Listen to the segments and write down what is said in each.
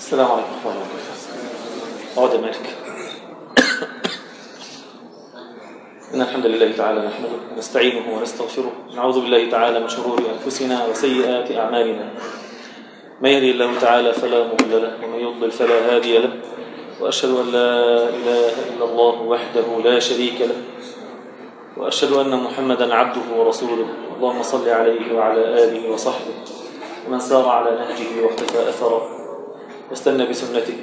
السلام عليكم ورحمة الله وبركاته اقعد يا مالك إن الحمد لله تعالى نحمده ونستعينه ونستغفره نعوذ بالله تعالى من شرور أنفسنا وسيئات أعمالنا من يهدي الله تعالى فلا مضل له ومن يضلل فلا هادي له وأشهد أن لا إله إلا الله وحده لا شريك له وأشهد أن محمدا عبده ورسوله اللهم صل عليه وعلى آله وصحبه ومن سار على نهجه واختفى أثره واستنى بسنته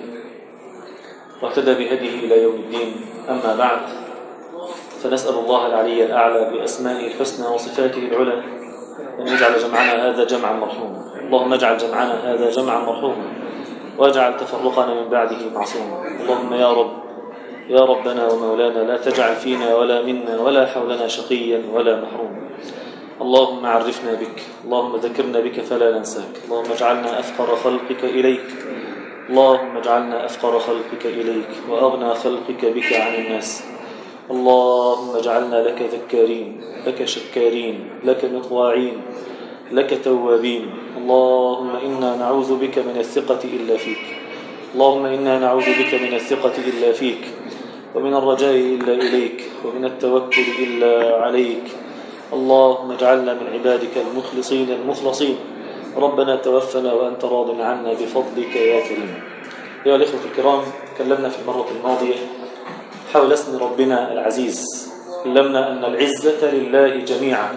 واهتدى بهديه إلى يوم الدين أما بعد فنسأل الله العلي الأعلى بأسمائه الحسنى وصفاته العلى أن يجعل جمعنا هذا جمعا مرحوما اللهم اجعل جمعنا هذا جمعا مرحوما واجعل تفرقنا من بعده معصوما اللهم يا رب يا ربنا ومولانا لا تجعل فينا ولا منا ولا حولنا شقيا ولا محروما اللهم عرفنا بك اللهم ذكرنا بك فلا ننساك اللهم اجعلنا أفقر خلقك إليك اللهم اجعلنا أفقر خلقك إليك وأغنى خلقك بك عن الناس اللهم اجعلنا لك ذكارين لك شكارين لك مطواعين لك توابين اللهم إنا نعوذ بك من الثقة إلا فيك اللهم إنا نعوذ بك من الثقة إلا فيك ومن الرجاء إلا إليك ومن التوكل إلا عليك اللهم اجعلنا من عبادك المخلصين المخلصين ربنا توفنا وأنت راض عنا بفضلك يا كريم أيها الإخوة الكرام تكلمنا في المرة الماضية حول اسم ربنا العزيز تكلمنا أن العزة لله جميعا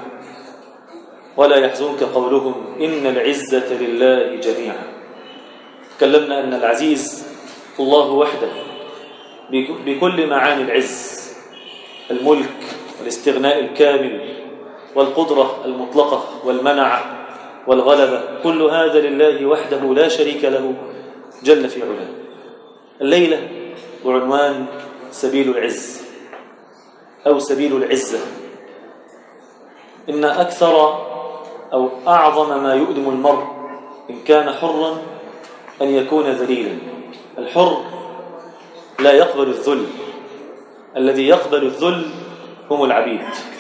ولا يحزنك قولهم إن العزة لله جميعا تكلمنا أن العزيز الله وحده بكل معاني العز الملك والاستغناء الكامل والقدرة المطلقة والمنع والغلبة كل هذا لله وحده لا شريك له جل في علاه الليلة بعنوان سبيل العز أو سبيل العزة إن أكثر أو أعظم ما يؤلم المرء إن كان حرا أن يكون ذليلا الحر لا يقبل الذل الذي يقبل الذل هم العبيد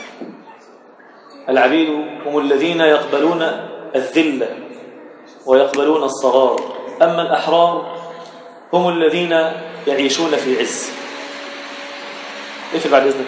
العبيد هم الذين يقبلون الذلة ويقبلون الصغار أما الأحرار هم الذين يعيشون في عز اقفل بعد إذنك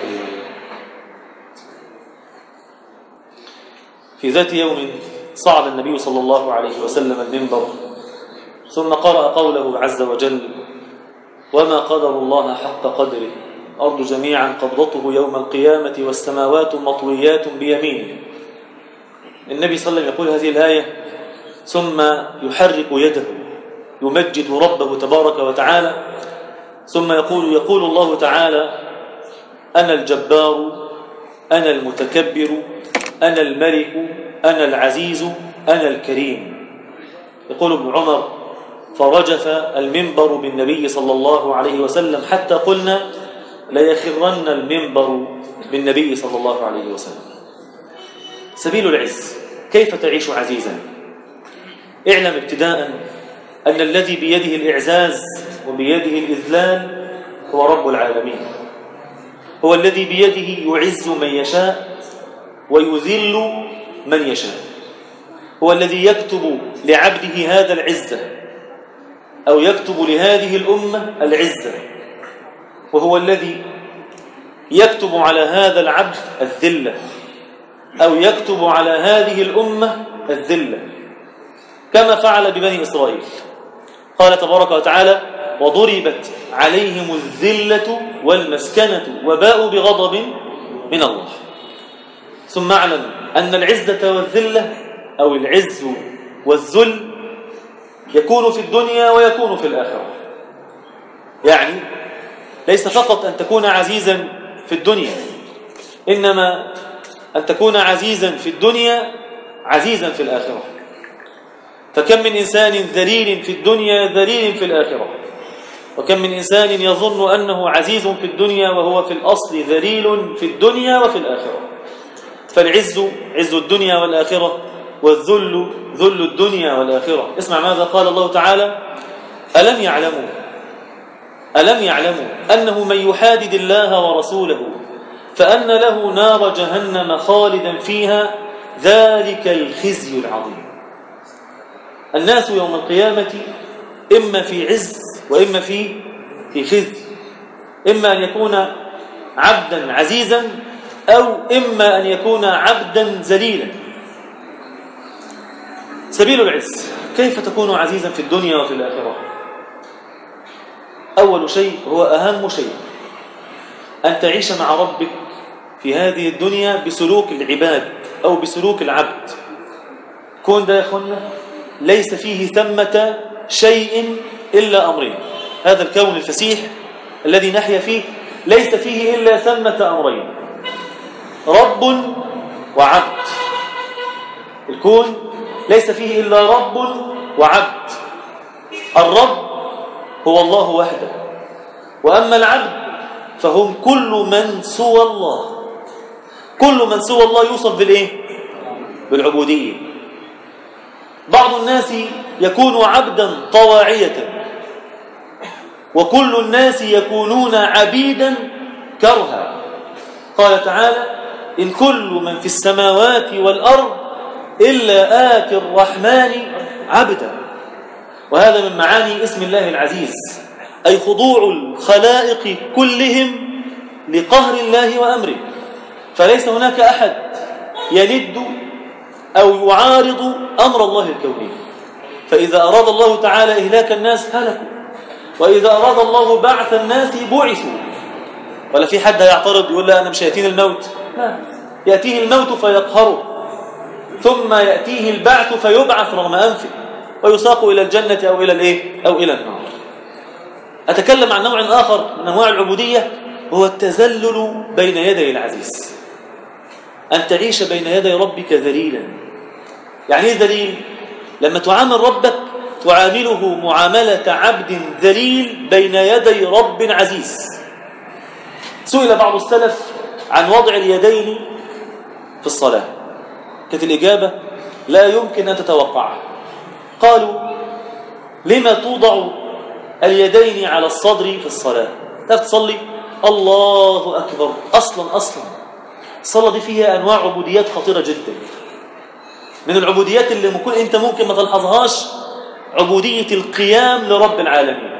في ذات يوم صعد النبي صلى الله عليه وسلم المنبر ثم قرأ قوله عز وجل وما قدر الله حق قدره الأرض جميعا قبضته يوم القيامة والسماوات مطويات بيمينه النبي صلى الله عليه وسلم يقول هذه الآية ثم يحرك يده يمجد ربه تبارك وتعالى ثم يقول يقول الله تعالى أنا الجبار أنا المتكبر أنا الملك أنا العزيز أنا الكريم يقول ابن عمر فرجف المنبر بالنبي صلى الله عليه وسلم حتى قلنا ليخرن المنبر بالنبي صلى الله عليه وسلم سبيل العز كيف تعيش عزيزا اعلم ابتداء أن الذي بيده الإعزاز وبيده الإذلال هو رب العالمين هو الذي بيده يعز من يشاء ويذل من يشاء هو الذي يكتب لعبده هذا العزة أو يكتب لهذه الأمة العزة وهو الذي يكتب على هذا العبد الذلة أو يكتب على هذه الأمة الذلة كما فعل ببني إسرائيل قال تبارك وتعالى وضربت عليهم الذلة والمسكنة وباءوا بغضب من الله ثم اعلم أن العزة والذلة أو العز والذل يكون في الدنيا ويكون في الآخرة يعني ليس فقط أن تكون عزيزا في الدنيا إنما أن تكون عزيزا في الدنيا عزيزا في الآخرة فكم من إنسان ذليل في الدنيا ذليل في الآخرة وكم من إنسان يظن أنه عزيز في الدنيا وهو في الأصل ذليل في الدنيا وفي الآخرة فالعز عز الدنيا والآخرة والذل ذل الدنيا والآخرة اسمع ماذا قال الله تعالى ألم يعلموا ألم يعلموا أنه من يحادد الله ورسوله فأن له نار جهنم خالدا فيها ذلك الخزي العظيم الناس يوم القيامة إما في عز وإما في في خزي إما أن يكون عبدا عزيزا أو إما أن يكون عبدا ذليلا سبيل العز كيف تكون عزيزا في الدنيا وفي الآخرة أول شيء هو أهم شيء أن تعيش مع ربك في هذه الدنيا بسلوك العباد أو بسلوك العبد كون ده يا أخوانا ليس فيه ثمة شيء إلا أمرين هذا الكون الفسيح الذي نحيا فيه ليس فيه إلا ثمة أمرين رب وعبد الكون ليس فيه إلا رب وعبد الرب هو الله وحده وأما العبد فهم كل من سوى الله كل من سوى الله يوصف بالإيه؟ بالعبودية بعض الناس يكون عبدا طواعية وكل الناس يكونون عبيدا كرها قال تعالى إن كل من في السماوات والأرض إلا آتي الرحمن عبدا وهذا من معاني اسم الله العزيز أي خضوع الخلائق كلهم لقهر الله وأمره فليس هناك أحد يلد أو يعارض أمر الله الكوني فإذا أراد الله تعالى إهلاك الناس هلكوا وإذا أراد الله بعث الناس بعثوا ولا في حد يعترض يقول لا أنا مش يأتيني الموت لا يأتيه الموت فيقهره ثم يأتيه البعث فيبعث رغم أنفه ويساق إلى الجنة أو إلى الإيه؟ أو إلى النار أتكلم عن نوع آخر من أنواع العبودية هو التذلل بين يدي العزيز أن تعيش بين يدي ربك ذليلا يعني إيه ذليل؟ لما تعامل ربك تعامله معاملة عبد ذليل بين يدي رب عزيز سئل بعض السلف عن وضع اليدين في الصلاة كانت الإجابة لا يمكن أن تتوقعها قالوا لما توضع اليدين على الصدر في الصلاة تعرف تصلي الله أكبر أصلا أصلا الصلاة دي فيها أنواع عبوديات خطيرة جدا من العبوديات اللي ممكن أنت ممكن ما تلحظهاش عبودية القيام لرب العالمين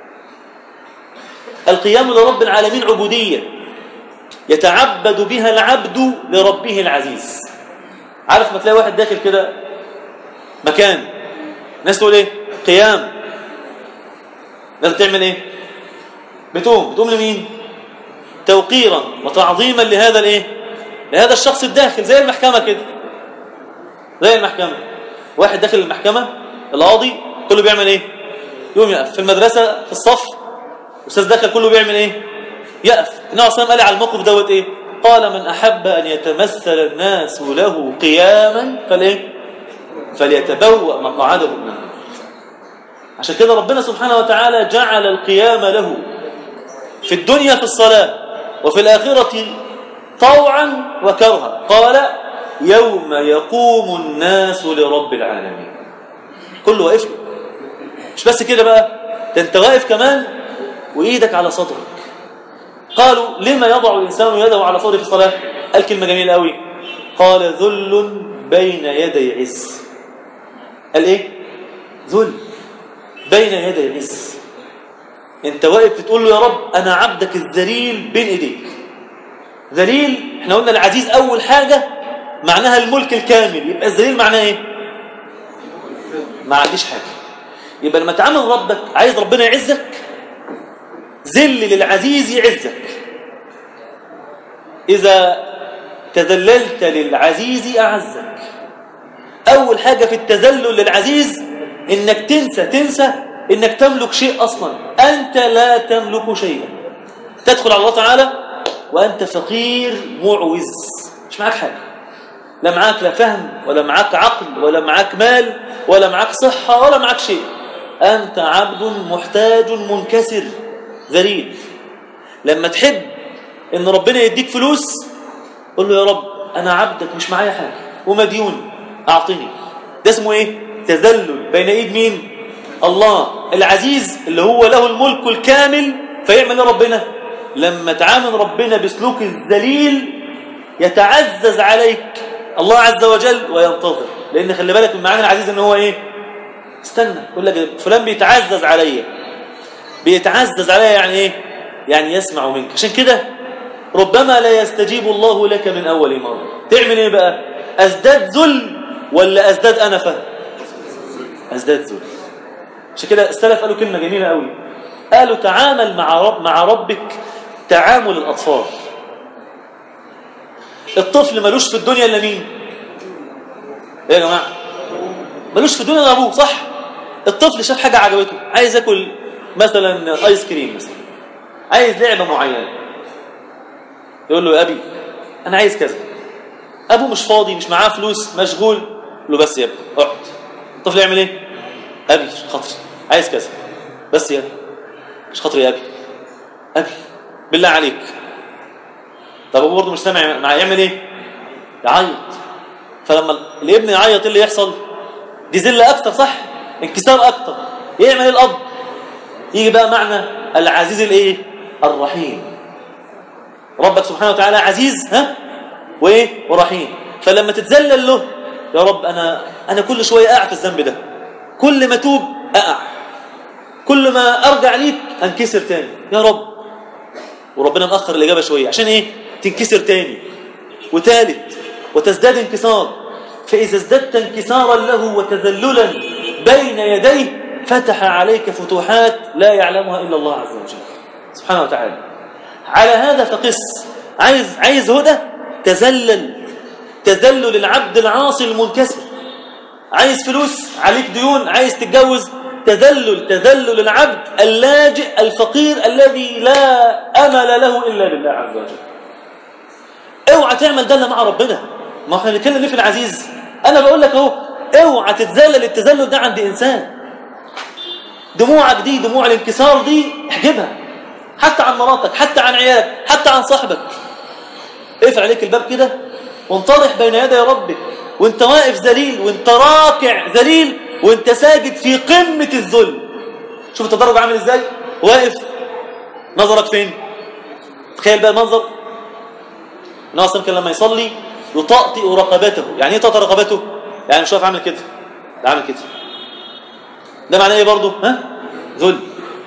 القيام لرب العالمين عبودية يتعبد بها العبد لربه العزيز عارف ما تلاقي واحد داخل كده مكان الناس تقول ايه قيام الناس بتعمل ايه بتقوم بتقوم لمين توقيرا وتعظيما لهذا الايه لهذا الشخص الداخل زي المحكمة كده زي المحكمة واحد داخل المحكمة القاضي كله بيعمل ايه يقوم يقف في المدرسة في الصف أستاذ داخل كله بيعمل ايه يقف النبي صلى الله قال على الموقف دوت ايه قال من أحب أن يتمثل الناس له قياما فالايه فليتبوأ مقعده من النار عشان كده ربنا سبحانه وتعالى جعل القيام له في الدنيا في الصلاة وفي الآخرة طوعا وكرها قال يوم يقوم الناس لرب العالمين كله واقف له مش بس كده بقى ده انت واقف كمان وايدك على صدرك قالوا لما يضع الإنسان يده على صدره في الصلاة قال كلمة جميلة قوي قال ذل بين يدي عز قال ايه ذل بين يدي عز انت واقف بتقول له يا رب انا عبدك الذليل بين ايديك ذليل احنا قلنا العزيز اول حاجة معناها الملك الكامل يبقى الذليل معناه ايه ما عنديش حاجة يبقى لما تعامل ربك عايز ربنا يعزك ذل للعزيز يعزك إذا تذللت للعزيز أعزك أول حاجة في التذلل للعزيز إنك تنسى تنسى إنك تملك شيء أصلا أنت لا تملك شيئا تدخل على الله تعالى وأنت فقير معوز مش معاك حاجة لا معاك لا فهم ولا معاك عقل ولا معاك مال ولا معاك صحة ولا معاك شيء أنت عبد محتاج منكسر ذليل لما تحب ان ربنا يديك فلوس قول له يا رب انا عبدك مش معايا حاجه ومديون اعطني ده اسمه ايه تذلل بين ايد مين الله العزيز اللي هو له الملك الكامل فيعمل ربنا لما تعامل ربنا بسلوك الذليل يتعزز عليك الله عز وجل وينتظر لان خلي بالك من معاني العزيز ان هو ايه استنى يقول لك فلان بيتعزز عليا بيتعزز عليا يعني ايه يعني يسمع منك عشان كده ربما لا يستجيب الله لك من اول مره تعمل ايه بقى ازداد ذل ولا ازداد انفه ازداد ذل عشان كده السلف قالوا كلمه جميله قوي قالوا تعامل مع رب مع ربك تعامل الاطفال الطفل ملوش في الدنيا الا مين ايه يا جماعه ملوش في الدنيا الا ابوه صح الطفل شاف حاجه عجبته عايز ياكل مثلا ايس كريم مثلا عايز لعبه معينه يقول له يا ابي انا عايز كذا ابوه مش فاضي مش معاه فلوس مشغول يقول له بس يا ابني اقعد الطفل يعمل ايه ابي عشان خاطري عايز كذا بس يا ابي مش خاطري يا ابي ابي بالله عليك طب ابوه برضه مش سامع مع يعمل ايه يعيط فلما الابن يعيط ايه اللي يحصل دي ذله اكتر صح انكسار اكتر يعمل ايه الاب يجي بقى معنى العزيز الايه الرحيم ربك سبحانه وتعالى عزيز ها وايه ورحيم فلما تتذلل له يا رب انا انا كل شويه اقع في الذنب ده كل ما توب اقع كل ما ارجع ليك انكسر تاني يا رب وربنا مأخر الاجابه شويه عشان ايه تنكسر تاني وثالث وتزداد انكسار فاذا ازددت انكسارا له وتذللا بين يديه فتح عليك فتوحات لا يعلمها الا الله عز وجل سبحانه وتعالى على هذا فقس عايز عايز هدى تذلل تذلل العبد العاصي المنكسر عايز فلوس عليك ديون عايز تتجوز تذلل تذلل العبد اللاجئ الفقير الذي لا امل له الا بالله عز وجل اوعى تعمل ده الا مع ربنا ما احنا بنتكلم ليه في العزيز انا بقول لك اهو اوعى تتذلل التذلل ده عند انسان دموعك دي دموع الانكسار دي احجبها حتى عن مراتك حتى عن عيالك حتى عن صاحبك اقفل عليك الباب كده وانطرح بين يدي ربك وانت واقف ذليل وانت راكع ذليل وانت ساجد في قمة الذل شوف التدرج عامل ازاي واقف نظرك فين تخيل بقى المنظر ناصر كان لما يصلي يطأطئ رقبته يعني ايه طأطئ رقبته يعني مش واقف عامل كده ده عامل كده ده معناه ايه برضه ها ذل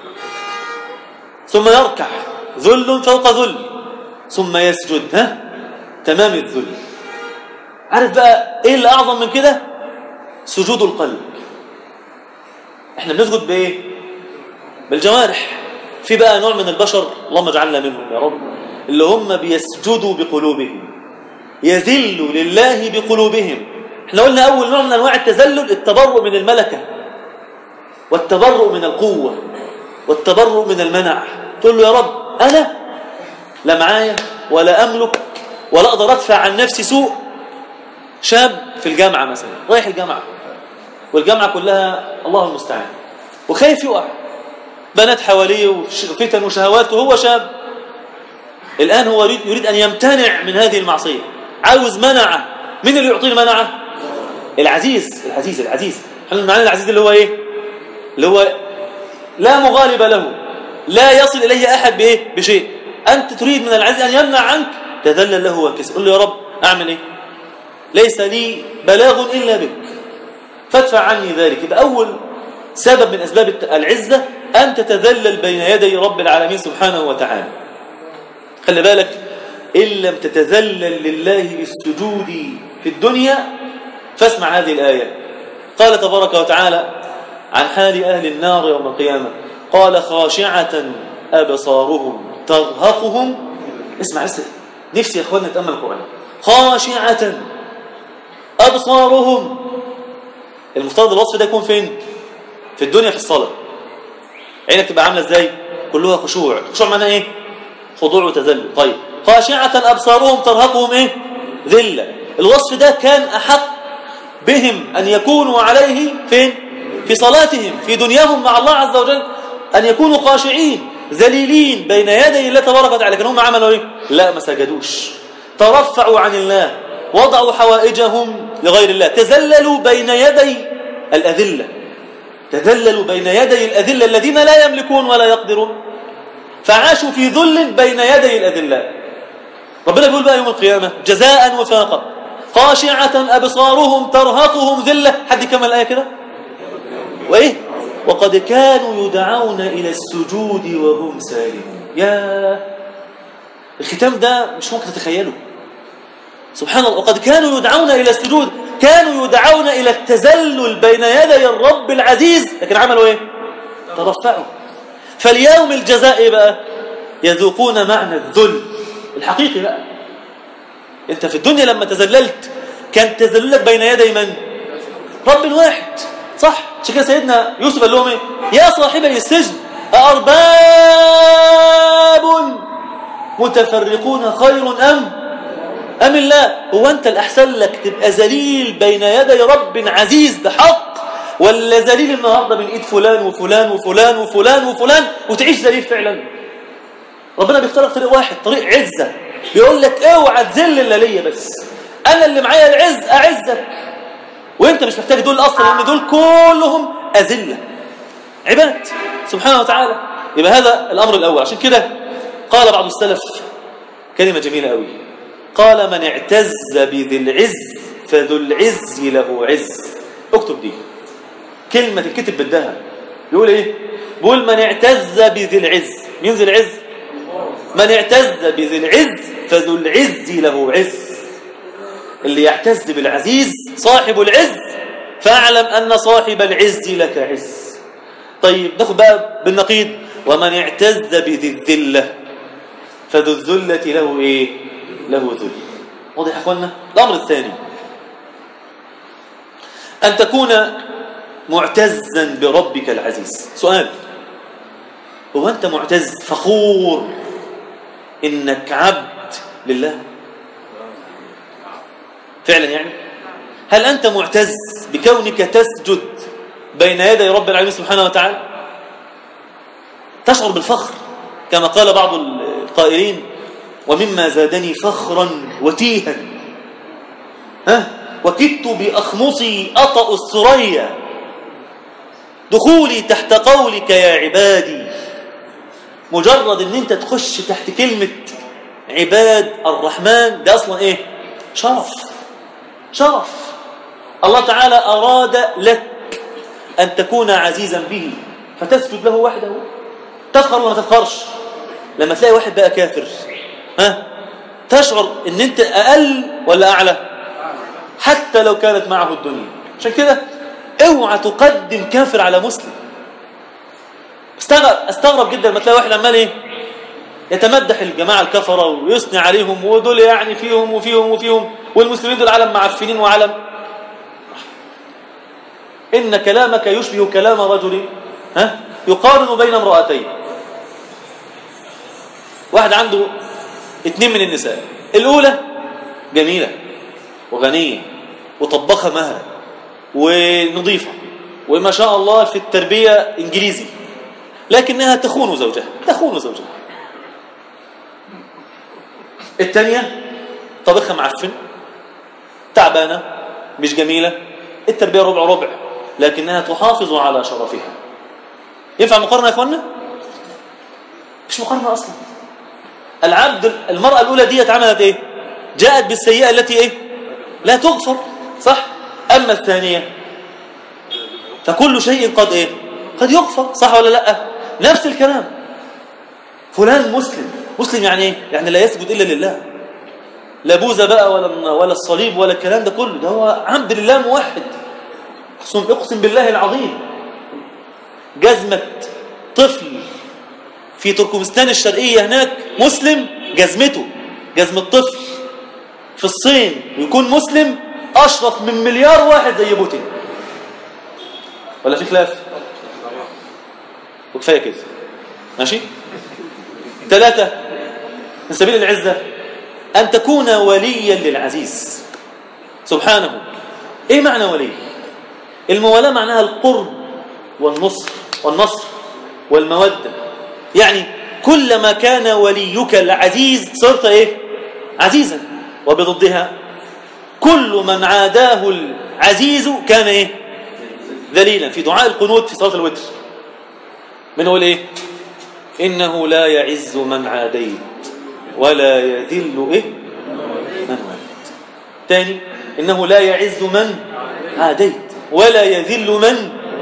ثم يركع ذل فوق ذل ثم يسجد ها تمام الذل عارف بقى ايه اللي اعظم من كده سجود القلب احنا بنسجد بايه بالجوارح في بقى نوع من البشر اللهم اجعلنا منهم يا رب اللي هم بيسجدوا بقلوبهم يذلوا لله بقلوبهم احنا قلنا اول نوع من انواع التذلل التبرؤ من الملكه والتبرؤ من القوه والتبرؤ من المنع تقول له يا رب انا لا معايا ولا املك ولا اقدر ادفع عن نفسي سوء شاب في الجامعه مثلا رايح الجامعه والجامعه كلها الله المستعان وخايف يقع بنات حواليه وفتن وشهوات وهو شاب الآن هو يريد, يريد أن يمتنع من هذه المعصية عاوز منعه من اللي يعطيه المنعة العزيز العزيز العزيز احنا معنى العزيز اللي هو ايه اللي هو لا مغالب له لا يصل إليه أحد بإيه بشيء أنت تريد من العزيز أن يمنع عنك تذلل له وانكسر قل له يا رب أعمل إيه ليس لي بلاغ إلا بك فادفع عني ذلك يبقى أول سبب من أسباب العزة أن تتذلل بين يدي رب العالمين سبحانه وتعالى خلي بالك إن لم تتذلل لله بالسجود في الدنيا فاسمع هذه الآية قال تبارك وتعالى عن حال أهل النار يوم القيامة قال خاشعة أبصارهم ترهقهم اسمع بس نفسي يا أخواننا نتأمل القرآن خاشعة أبصارهم المفترض الوصف ده يكون فين في الدنيا في الصلاة عينك تبقى عاملة ازاي كلها خشوع خشوع معناه ايه خضوع وتذلل طيب خاشعة أبصارهم ترهقهم ايه ذلة الوصف ده كان أحق بهم أن يكونوا عليه فين في صلاتهم في دنياهم مع الله عز وجل أن يكونوا خاشعين ذليلين بين يدي الله تبارك وتعالى لكن هم عملوا ايه لا ما سجدوش ترفعوا عن الله وضعوا حوائجهم لغير الله تذللوا بين يدي الأذلة تذللوا بين يدي الأذلة الذين لا يملكون ولا يقدرون فعاشوا في ذل بين يدي الأذلاء ربنا بيقول بقى يوم القيامة جزاء وفاقا خاشعة أبصارهم ترهقهم ذلة حد كمل الآية كده وإيه وقد كانوا يدعون إلى السجود وهم سالمون يا الختام ده مش ممكن تتخيله سبحان الله وقد كانوا يدعون إلى السجود كانوا يدعون إلى التذلل بين يدي الرب العزيز لكن عملوا إيه ترفعوا فاليوم الجزاء إيه بقى يذوقون معنى الذل الحقيقي بقى انت في الدنيا لما تذللت كان تذللك بين يدي من رب واحد صح عشان كده سيدنا يوسف قال لهم ايه يا صاحبي السجن أأرباب متفرقون خير أم أم الله هو أنت الأحسن لك تبقى ذليل بين يدي رب عزيز بحق ولا ذليل النهارده من ايد فلان وفلان وفلان وفلان وفلان وتعيش ذليل فعلا ربنا بيختار لك طريق واحد طريق عزة بيقول لك اوعى تذل الا ليا بس انا اللي معايا العز اعزك وانت مش محتاج دول اصلا لان دول كلهم اذله عباد سبحانه وتعالى يبقى هذا الامر الاول عشان كده قال بعض السلف كلمه جميله قوي قال من اعتز بذي العز فذو العز له عز اكتب دي كلمه تتكتب بالذهب يقول ايه بيقول من اعتز بذي العز مين ذي العز من اعتز بذي العز فذو العز له عز اللي يعتز بالعزيز صاحب العز فاعلم أن صاحب العز لك عز طيب ناخد بقى بالنقيض ومن اعتز بذي الذلة فذو الذلة له ايه له ذل واضح يا اخوانا الامر الثاني ان تكون معتزا بربك العزيز سؤال هو انت معتز فخور انك عبد لله فعلا يعني هل أنت معتز بكونك تسجد بين يدي رب العالمين سبحانه وتعالى تشعر بالفخر كما قال بعض القائلين ومما زادني فخرا وتيها ها وكدت بأخمصي أطأ الثريا دخولي تحت قولك يا عبادي مجرد ان انت تخش تحت كلمة عباد الرحمن ده اصلا ايه شرف شرف الله تعالى أراد لك أن تكون عزيزا به فتسجد له وحده تفخر ولا ما تفخرش لما تلاقي واحد بقى كافر ها تشعر ان انت اقل ولا اعلى حتى لو كانت معه الدنيا عشان كده اوعى تقدم كافر على مسلم استغرب استغرب جدا لما تلاقي واحد عمال ايه يتمدح الجماعه الكفره ويثني عليهم ودول يعني فيهم وفيهم وفيهم والمسلمين دول عالم معفنين وعالم إن كلامك يشبه كلام رجل ها يقارن بين امرأتين واحد عنده اتنين من النساء الأولى جميلة وغنية وطبخة مهرة ونظيفة وما شاء الله في التربية إنجليزي لكنها تخون زوجها تخون زوجها الثانية طبخها معفن تعبانة مش جميلة التربية ربع ربع لكنها تحافظ على شرفها ينفع مقارنة يا اخوانا مش مقارنة اصلا العبد المرأة الاولى دي عملت ايه جاءت بالسيئة التي ايه لا تغفر صح اما الثانية فكل شيء قد ايه قد يغفر صح ولا لا نفس الكلام فلان مسلم مسلم يعني ايه يعني لا يسجد الا لله لا بوذا بقى ولا ولا الصليب ولا الكلام ده كله ده هو عبد لله موحد اقسم اقسم بالله العظيم جزمة طفل في تركمستان الشرقية هناك مسلم جزمته جزمة طفل في الصين ويكون مسلم أشرف من مليار واحد زي بوتين ولا في خلاف وكفاية كده ماشي ثلاثة من سبيل العزة أن تكون وليا للعزيز سبحانه إيه معنى ولي الموالاة معناها القرب والنصر والنصر والمودة يعني كلما كان وليك العزيز صرت إيه عزيزا وبضدها كل من عاداه العزيز كان إيه ذليلا في دعاء القنوت في صلاة الوتر من هو إيه إنه لا يعز من عاديت ولا يذل إيه من واليت تاني إنه لا يعز من عاديت ولا يذل من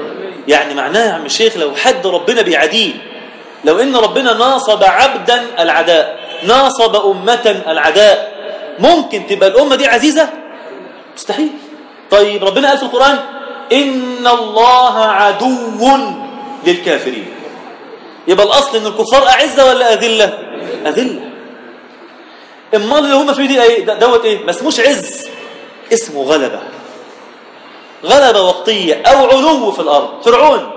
يعني معناه يا عم الشيخ لو حد ربنا بيعاديه لو ان ربنا ناصب عبدا العداء ناصب أمة العداء ممكن تبقى الأمة دي عزيزة مستحيل طيب ربنا قال في القرآن إن الله عدو للكافرين يبقى الأصل إن الكفار أعزة ولا أذلة أذلة امال اللي هم فيه دي ايه دوت ايه ما اسموش عز اسمه غلبة غلبة وقتية أو علو في الأرض فرعون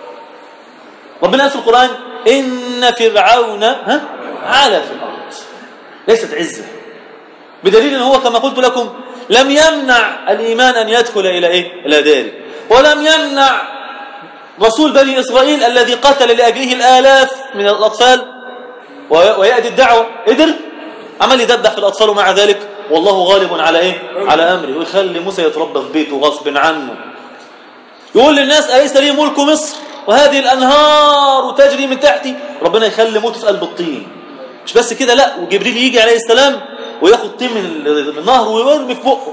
ربنا قال في القرآن إن فرعون ها علا في الأرض ليست عزة بدليل أن هو كما قلت لكم لم يمنع الإيمان أن يدخل إلى إيه؟ إلى داره ولم يمنع رسول بني إسرائيل الذي قتل لأجله الآلاف من الأطفال ويأتي الدعوة قدر عمل يدبح في الأطفال ومع ذلك والله غالب على إيه؟ على أمره ويخلي موسى يتربى في بيته غصب عنه يقول للناس أليس لي ملك مصر وهذه الأنهار تجري من تحتي ربنا يخلي موته في قلب الطين مش بس كده لا وجبريل يجي عليه السلام وياخد طين من النهر ويرمي في بقه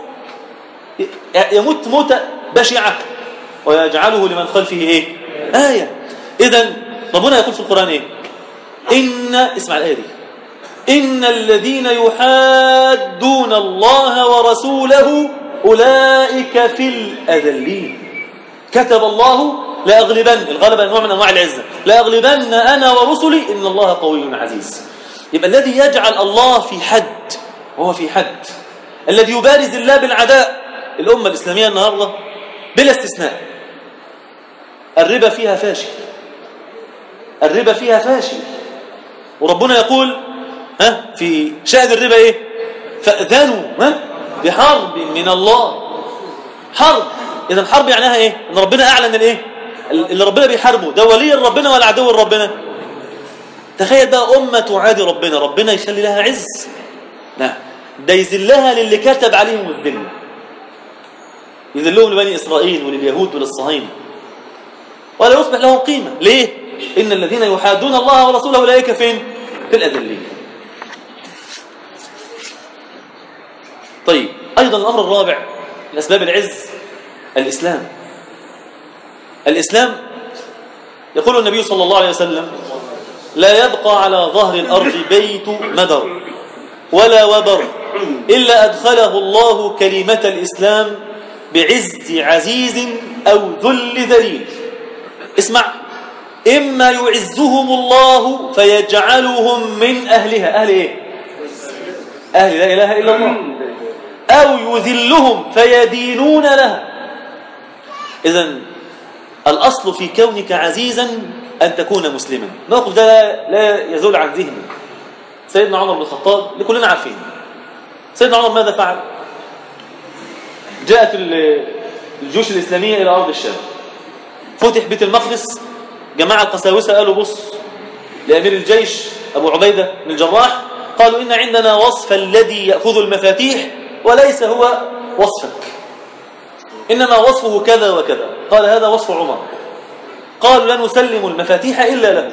يموت موتة بشعة ويجعله لمن خلفه ايه آية إذا ربنا يقول في القرآن ايه إن اسمع الآية دي إن الذين يحادون الله ورسوله أولئك في الأذلين كتب الله لأغلبن الغلبة نوع من أنواع العزة لأغلبن أنا ورسلي إن الله قوي عزيز يبقى الذي يجعل الله في حد وهو في حد الذي يبارز الله بالعداء الأمة الإسلامية النهاردة بلا استثناء الربا فيها فاشل الربا فيها فاشل وربنا يقول ها في شأن الربا ايه فأذنوا ها بحرب من الله حرب إذا حرب معناها ايه ان ربنا أعلن الايه اللي ربنا بيحاربه ده ولي ربنا ولا عدو ربنا تخيل بقى أمة تعادي ربنا ربنا يخلي لها عز لا ده يذلها للي كتب عليهم الذل يذلهم لبني إسرائيل ولليهود وللصهاينة ولا يصبح لهم قيمة ليه؟ إن الذين يحادون الله ورسوله أولئك فين؟ في الأذلين طيب أيضا الأمر الرابع من أسباب العز الإسلام الإسلام يقول النبي صلى الله عليه وسلم لا يبقى على ظهر الأرض بيت مدر ولا وبر إلا أدخله الله كلمة الإسلام بعز عزيز أو ذل ذليل اسمع إما يعزهم الله فيجعلهم من أهلها أهل إيه أهل لا إله إلا الله أو يذلهم فيدينون لها إذن الأصل في كونك عزيزا أن تكون مسلما موقف ده لا, لا يزول عن ذهني سيدنا عمر بن الخطاب اللي كلنا عارفين سيدنا عمر ماذا فعل جاءت الجيوش الإسلامية إلى أرض الشام فتح بيت المقدس جماعة القساوسة قالوا بص لأمير الجيش أبو عبيدة بن الجراح قالوا إن عندنا وصف الذي يأخذ المفاتيح وليس هو وصفك إنما وصفه كذا وكذا قال هذا وصف عمر قالوا لا نسلم المفاتيح إلا له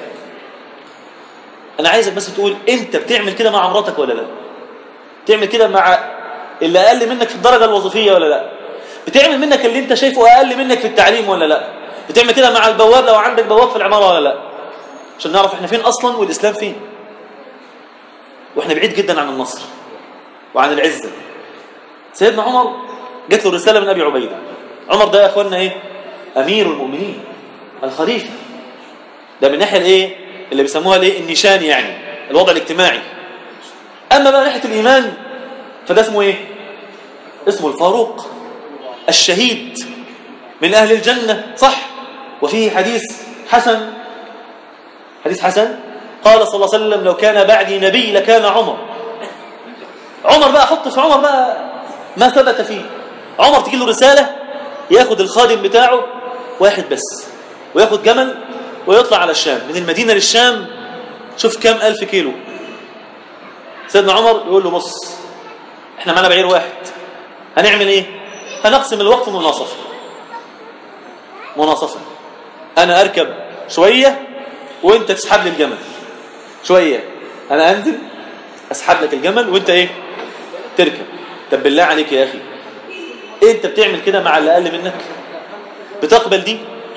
أنا عايزك بس تقول أنت بتعمل كده مع مراتك ولا لا بتعمل كده مع اللي أقل منك في الدرجة الوظيفية ولا لا بتعمل منك اللي أنت شايفه أقل منك في التعليم ولا لا بتعمل كده مع البواب لو عندك بواب في العمارة ولا لا عشان نعرف احنا فين أصلا والإسلام فين واحنا بعيد جدا عن النصر وعن العزة سيدنا عمر جات له رسالة من أبي عبيدة عمر ده يا أخوانا إيه أمير المؤمنين الخليفة ده من ناحية الإيه اللي بيسموها الإيه النشان يعني الوضع الاجتماعي أما بقى ناحية الإيمان فده اسمه إيه اسمه الفاروق الشهيد من أهل الجنة صح وفيه حديث حسن حديث حسن قال صلى الله عليه وسلم لو كان بعدي نبي لكان عمر عمر بقى حط في عمر بقى ما ثبت فيه عمر تجي له رسالة ياخد الخادم بتاعه واحد بس وياخد جمل ويطلع على الشام من المدينة للشام شوف كام ألف كيلو سيدنا عمر يقول له بص احنا معنا بعير واحد هنعمل ايه هنقسم الوقت مناصفة مناصفة انا اركب شوية وانت تسحب لي الجمل شوية انا انزل اسحب لك الجمل وانت ايه تركب طب بالله عليك يا اخي انت بتعمل كده مع اللي اقل منك بتقبل دي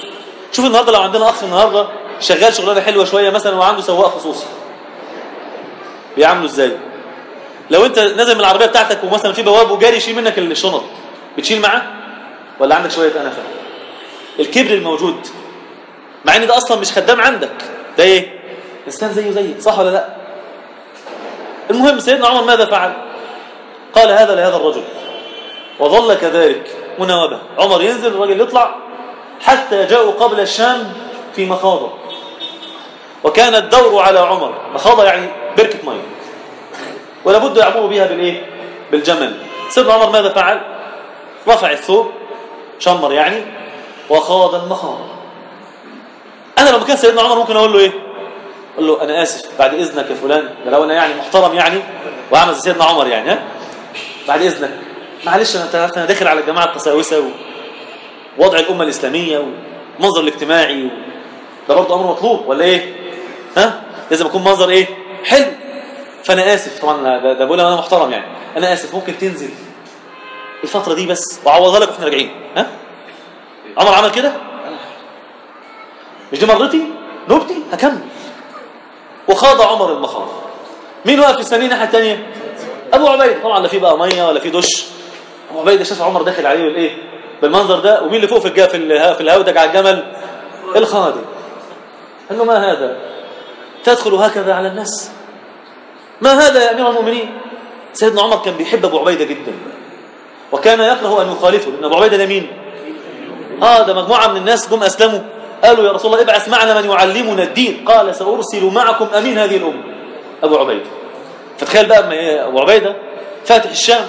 شوف النهارده لو عندنا اخ النهارده شغال شغلانه حلوه شويه مثلا وعنده سواق خصوصي بيعامله ازاي لو انت نازل من العربيه بتاعتك ومثلا في بواب وجاري يشيل منك الشنط بتشيل معاه ولا عندك شويه انفه الكبر الموجود مع ان ده اصلا مش خدام عندك ده ايه انسان زيه زيك صح ولا لا المهم سيدنا عمر ماذا فعل قال هذا لهذا الرجل وظل كذلك مناوبة عمر ينزل الرجل يطلع حتى جاءوا قبل الشام في مخاضة وكان الدور على عمر مخاضة يعني بركة مية ولا بد يعبروا بها بالايه بالجمل سيدنا عمر ماذا فعل رفع الثوب شمر يعني وخاض المخاض انا لو كان سيدنا عمر ممكن اقول له ايه اقول له انا اسف بعد اذنك يا فلان ده لو انا يعني محترم يعني وعمل زي سيدنا عمر يعني ها بعد اذنك معلش انا تعرف انا داخل على الجماعه القساوسه ووضع الامه الاسلاميه والمنظر الاجتماعي و... ده برضه امر مطلوب ولا ايه ها لازم يكون منظر ايه حلو فانا اسف طبعا ده, ده بقول انا محترم يعني انا اسف ممكن تنزل الفتره دي بس واعوضها لك واحنا راجعين ها عمر عمل كده مش دي مرتي نوبتي هكمل وخاض عمر المخاض مين واقف يستنيه الناحيه الثانيه ابو عبيده طبعا لا في بقى ميه ولا في دش ابو عبيده شاف عمر داخل عليه بالايه بالمنظر ده ومين اللي فوق في الجا في الها في الهودج على الجمل الخادم قال له ما هذا تدخل هكذا على الناس ما هذا يا امير المؤمنين سيدنا عمر كان بيحب ابو عبيده جدا وكان يكره ان يخالفه لان ابو عبيده ده مين اه ده مجموعه من الناس جم اسلموا قالوا يا رسول الله ابعث معنا من يعلمنا الدين قال سارسل معكم امين هذه الامه ابو عبيده فتخيل بقى اما ابو عبيده فاتح الشام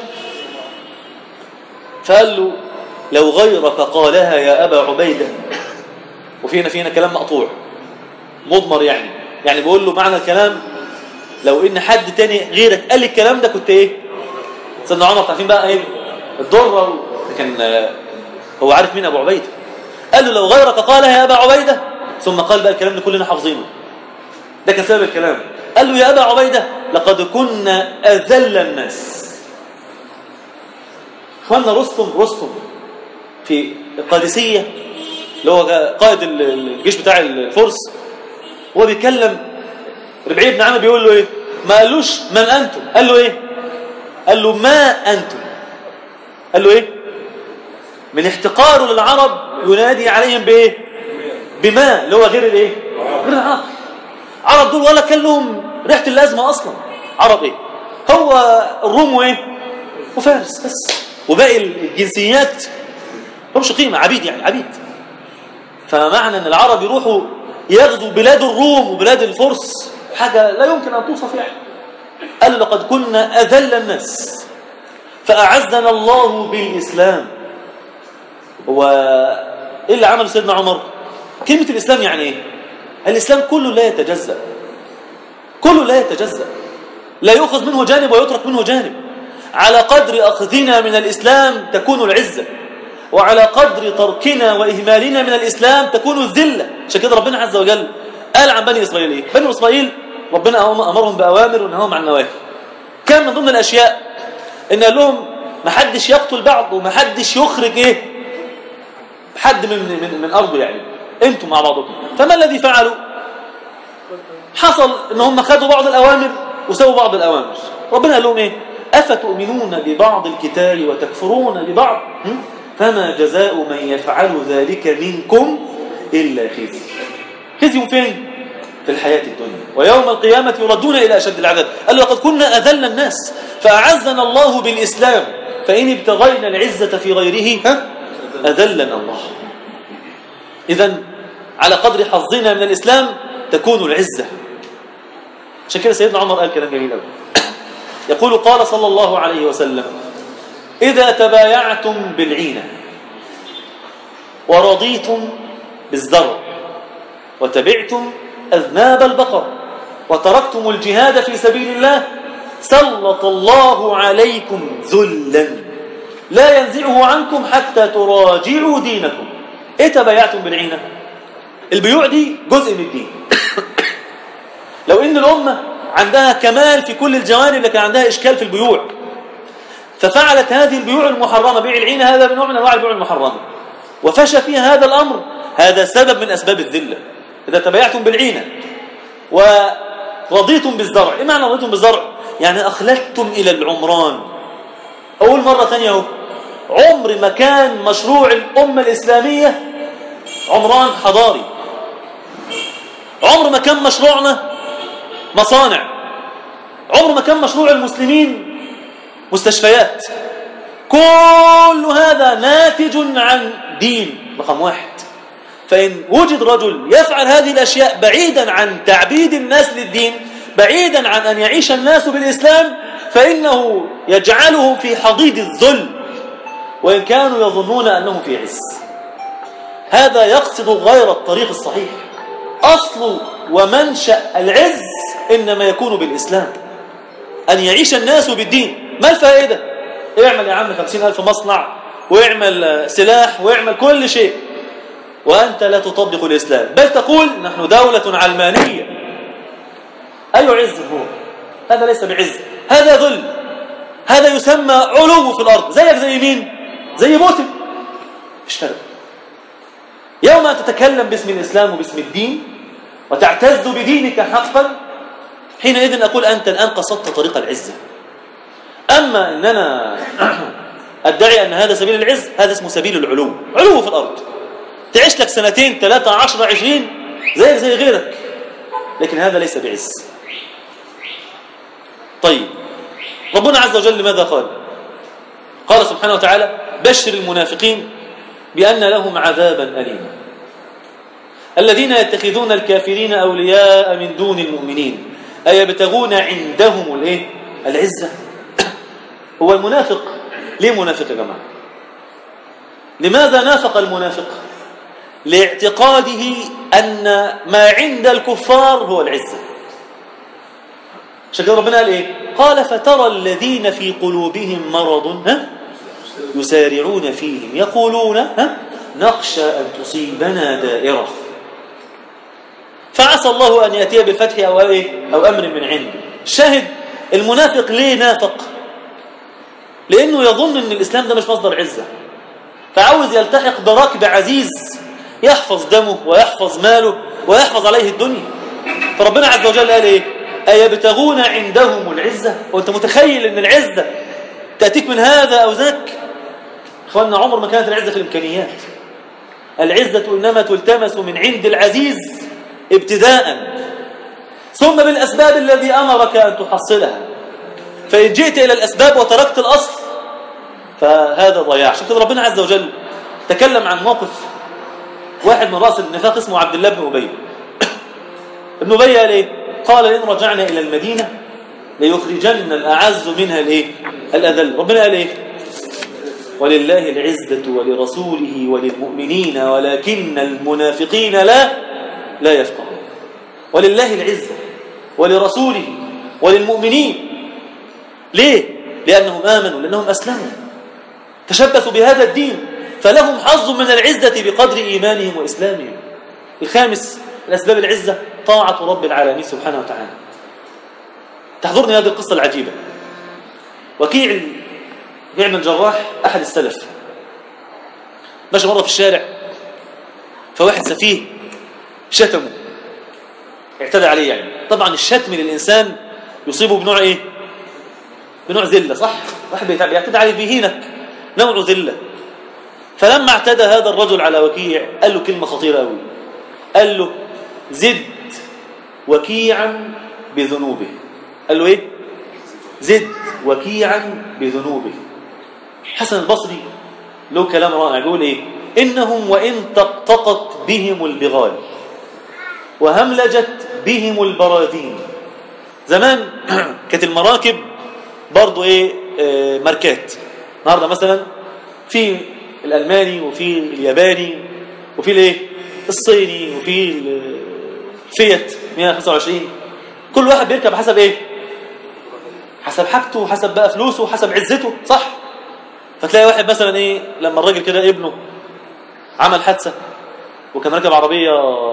فقال له لو غيرك قالها يا ابا عبيده وفينا فينا كلام مقطوع مضمر يعني يعني بيقول له معنى الكلام لو ان حد تاني غيرك قال الكلام ده كنت ايه سيدنا عمر عارفين بقى ايه الضره كان هو عارف مين ابو عبيده قال له لو غيرك قالها يا ابا عبيده ثم قال بقى الكلام اللي كلنا حافظينه ده كان سبب الكلام قال له يا ابا عبيده لقد كنا اذل الناس اخواننا رستم رستم في القادسيه اللي هو قائد الجيش بتاع الفرس هو بيتكلم ربعي بن عامر بيقول له ايه ما قالوش من انتم قال له ايه قال له ما انتم قال له ايه من احتقاره للعرب ينادي عليهم بايه بما اللي هو غير الايه غير العرب عرب دول ولا كان لهم ريحه اللازمه اصلا عرب ايه هو الروم وايه وفارس بس وباقي الجنسيات همش قيمه عبيد يعني عبيد فمعنى ان العرب يروحوا يغزوا بلاد الروم وبلاد الفرس حاجه لا يمكن ان توصف يعني قال لقد كنا اذل الناس فاعزنا الله بالاسلام هو ايه اللي عمله سيدنا عمر كلمة الإسلام يعني ايه الإسلام كله لا يتجزأ كله لا يتجزأ لا يؤخذ منه جانب ويترك منه جانب على قدر أخذنا من الإسلام تكون العزة وعلى قدر تركنا وإهمالنا من الإسلام تكون الذلة عشان كده ربنا عز وجل قال عن بني إسرائيل إيه؟ بني إسرائيل ربنا أمرهم بأوامر ونهاهم عن نواهي كان من ضمن الأشياء إن قال لهم ما حدش يقتل بعض وما حدش يخرج إيه حد من من من أرضه يعني انتم مع بعضكم فما الذي فعلوا حصل ان هم خدوا بعض الأوامر وسووا بعض الأوامر ربنا قال لهم ايه أفتؤمنون ببعض الكتاب وتكفرون ببعض فما جزاء من يفعل ذلك منكم إلا خزي خزي فين في الحياة الدنيا ويوم القيامة يردون إلى أشد العذاب قال لقد كنا أذل الناس فأعزنا الله بالإسلام فإن ابتغينا العزة في غيره ها أذلنا الله إذا على قدر حظنا من الإسلام تكون العزة عشان كده سيدنا عمر قال كلام جميل قوي يقول قال صلى الله عليه وسلم إذا تبايعتم بالعينة ورضيتم بالزرع وتبعتم أذناب البقر وتركتم الجهاد في سبيل الله سلط الله عليكم ذلا لا ينزعه عنكم حتى تراجعوا دينكم ايه تبايعتم بالعينة البيوع دي جزء من الدين لو ان الأمة عندها كمال في كل الجوانب لكن عندها إشكال في البيوع ففعلت هذه البيوع المحرمة بيع العينة هذا من نوع من أنواع البيوع المحرمة وفشى فيها هذا الأمر هذا سبب من أسباب الذلة إذا تبايعتم بالعينة ورضيتم بالزرع إيه معنى رضيتم بالزرع يعني أخلدتم إلى العمران أول مرة ثانية اهو عمر ما كان مشروع الأمة الإسلامية عمران حضاري عمر ما كان مشروعنا مصانع عمر ما كان مشروع المسلمين مستشفيات كل هذا ناتج عن دين رقم واحد فإن وجد رجل يفعل هذه الأشياء بعيدا عن تعبيد الناس للدين بعيدا عن أن يعيش الناس بالإسلام فإنه يجعلهم في حضيض الذل وإن كانوا يظنون أنهم في عز هذا يقصد غير الطريق الصحيح أصل ومنشأ العز إنما يكون بالإسلام أن يعيش الناس بالدين ما الفائدة اعمل يا عم خمسين ألف مصنع واعمل سلاح واعمل كل شيء وأنت لا تطبق الإسلام بل تقول نحن دولة علمانية أي عز هو هذا ليس بعز هذا ذل هذا يسمى علو في الأرض زيك زي مين زي بوتين مش فرق يوم أن تتكلم باسم الإسلام وباسم الدين وتعتز بدينك حقا حينئذ أقول أنت الآن قصدت طريق العزة أما أن أنا أدعي أن هذا سبيل العز هذا اسمه سبيل العلو علو في الأرض تعيش لك سنتين ثلاثة عشرة عشرين زيك زي غيرك لكن هذا ليس بعز طيب ربنا عز وجل ماذا قال قال سبحانه وتعالى بشر المنافقين بأن لهم عذابا أليما الذين يتخذون الكافرين أولياء من دون المؤمنين أيبتغون عندهم الايه العزة هو المنافق ليه منافق يا جماعة لماذا نافق المنافق لاعتقاده أن ما عند الكفار هو العزة عشان كده ربنا قال ايه قال فترى الذين في قلوبهم مرض ها يسارعون فيهم يقولون ها نخشى أن تصيبنا دائرة فعسى الله أن يأتي بالفتح أو, إيه؟ أو أمر من عنده شاهد المنافق ليه نافق لأنه يظن أن الإسلام ده مش مصدر عزة فعاوز يلتحق بركب عزيز يحفظ دمه ويحفظ ماله ويحفظ عليه الدنيا فربنا عز وجل قال إيه أيبتغون عندهم العزة وأنت متخيل أن العزة تأتيك من هذا أو ذاك إخواننا عمر ما كانت العزة في الإمكانيات العزة إنما تلتمس من عند العزيز ابتداء ثم بالأسباب الذي أمرك أن تحصلها فإن جئت إلى الأسباب وتركت الأصل فهذا ضياع عشان كده ربنا عز وجل تكلم عن موقف واحد من رأس النفاق اسمه عبد الله بن أبي ابن أبي قال إيه؟ قال إن رجعنا إلى المدينة ليخرجن الأعز منها الإيه؟ الأذل ربنا قال إيه؟ ولله العزة ولرسوله وللمؤمنين ولكن المنافقين لا لا يفقهون ولله العزة ولرسوله وللمؤمنين ليه؟ لأنهم آمنوا لأنهم أسلموا تشبثوا بهذا الدين فلهم حظ من العزة بقدر إيمانهم وإسلامهم الخامس الأسباب العزة طاعة رب العالمين سبحانه وتعالى تحضرني هذه القصة العجيبة وكيع وكيع بن جراح أحد السلف ماشي مرة في الشارع فواحد سفيه شتمه اعتدى عليه يعني طبعا الشتم للإنسان يصيبه بنوع إيه بنوع ذلة صح واحد بيعتدى عليه بيهينك نوع ذلة فلما اعتدى هذا الرجل على وكيع قال له كلمة خطيرة قوي قال له زد وكيعا بذنوبه قال له ايه زد وكيعا بذنوبه حسن البصري له كلام رائع يقول ايه انهم وان طقطقت بهم البغال وهملجت بهم البراذين زمان كانت المراكب برضو ايه آه ماركات النهارده مثلا في الالماني وفي الياباني وفي الايه الصيني وفي الفيت 125 كل واحد بيركب حسب ايه حسب حاجته وحسب بقى فلوسه وحسب عزته صح فتلاقي واحد مثلا ايه لما الراجل كده ابنه عمل حادثه وكان راكب عربيه